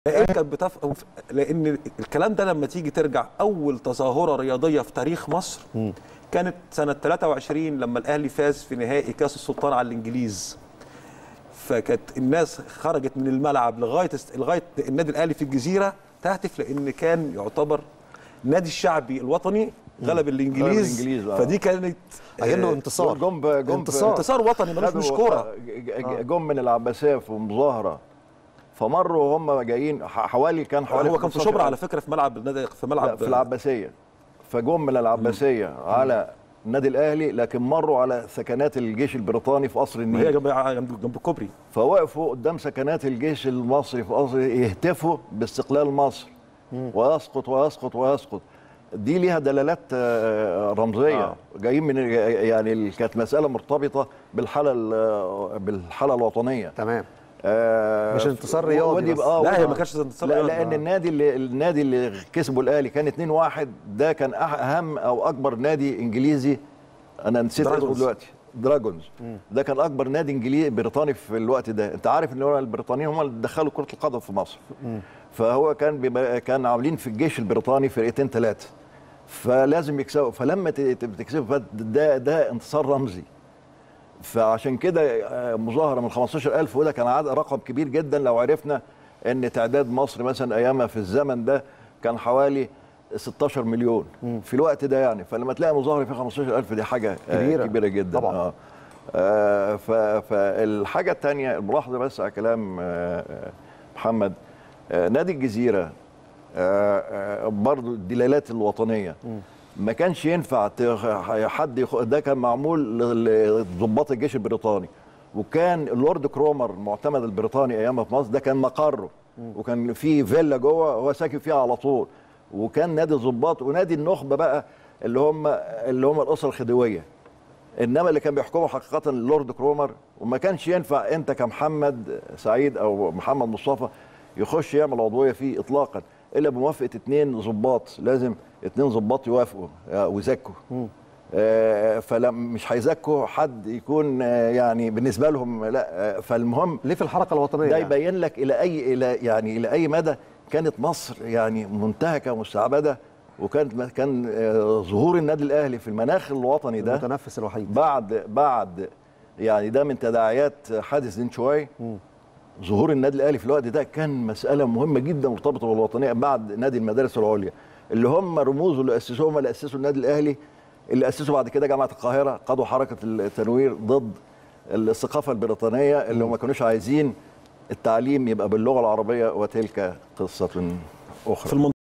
لان كانت بتف... لان الكلام ده لما تيجي ترجع اول تظاهره رياضيه في تاريخ مصر كانت سنه 23 لما الاهلي فاز في نهائي كاس السلطان على الانجليز فكانت الناس خرجت من الملعب لغايه لغايه النادي الاهلي في الجزيره تهتف لان كان يعتبر النادي الشعبي الوطني غلب الانجليز, الإنجليز، آه. فدي كانت كأنه آه، انتصار جم ب- جم انتصار. انتصار وطني ملوش مش كوره جم من العباسيه في مظاهره فمروا هم جايين ح- حوالي كان حوالي هو كان في 15 شبرا على فكره في ملعب النادي في لا، ملعب في العباسيه فجم من العباسيه على النادي الاهلي لكن مروا على سكنات الجيش البريطاني في قصر هي النيل جنب جنب جنب الكوبري فوقفوا قدام سكنات الجيش المصري في قصر يهتفوا باستقلال مصر ويسقط ويسقط ويسقط دي ليها دلالات آه، رمزيه آه. آه. جايين من يعني ال- كانت مساله مرتبطه بالحاله ال- بالحاله الوطنيه تمام آه، مش انتصار رياضي ودي بس. بقى لا، هي ما كانتش انتصار لا رياضي. لان آه. النادي اللي النادي اللي كسبه الاهلي كان 2-1 ده كان أح- اهم او اكبر نادي انجليزي انا نسيت اسمه دراجونز. دلوقتي دراجونز ده كان اكبر نادي انجليزي بريطاني في الوقت ده انت عارف ان هو البريطانيين هم اللي دخلوا كره القدم في مصر فهو كان بيبقى كان عاملين في الجيش البريطاني فرقتين ثلاثه فلازم يكسبوا فلما ت- ت- تكسبوا ده ده انتصار رمزي فعشان كده آه، مظاهره من 15000 وده كان عدد رقم كبير جدا لو عرفنا ان تعداد مصر مثلا ايامها في الزمن ده كان حوالي 16 مليون في الوقت ده يعني فلما تلاقي مظاهره في 15000 دي حاجه آه، كبيرة. كبيره جدا طبعاً. آه. آه ف- فالحاجه الثانيه الملاحظه بس على كلام آه، آه، محمد آه، نادي الجزيره آه، آه، برضو الدلالات الوطنيه ما كانش ينفع ت- حد يخ... ده كان معمول ل- لضباط الجيش البريطاني وكان اللورد كرومر المعتمد البريطاني ايامها في مصر ده كان مقره وكان في فيلا جوه هو ساكن فيها على طول وكان نادي الضباط ونادي النخبه بقى اللي هم اللي هم الاسره الخديويه انما اللي كان بيحكمه حقيقه اللورد كرومر وما كانش ينفع انت كمحمد سعيد او محمد مصطفى يخش يعمل عضويه فيه اطلاقا الا بموافقه اثنين ضباط لازم اثنين ضباط يوافقوا آه، ويزكوا آه، فلم مش هيزكوا حد يكون آه، يعني بالنسبه لهم لا آه، فالمهم ليه في الحركه الوطنيه ده يعني؟ يبين لك الى اي الى يعني الى اي مدى كانت مصر يعني منتهكه ومستعبده وكانت كان آه، ظهور النادي الاهلي في المناخ الوطني ده المتنفس الوحيد بعد بعد يعني ده من تداعيات حادث دين شوي ظهور النادي الاهلي في الوقت ده كان مساله مهمه جدا مرتبطه بالوطنيه بعد نادي المدارس العليا اللي هم رموزه اللي اسسوهم اللي اسسوا النادي الاهلي اللي اسسوا بعد كده جامعه القاهره قادوا حركه التنوير ضد الثقافه البريطانيه اللي هم ما كانوش عايزين التعليم يبقى باللغه العربيه وتلك قصه اخرى في المنطقه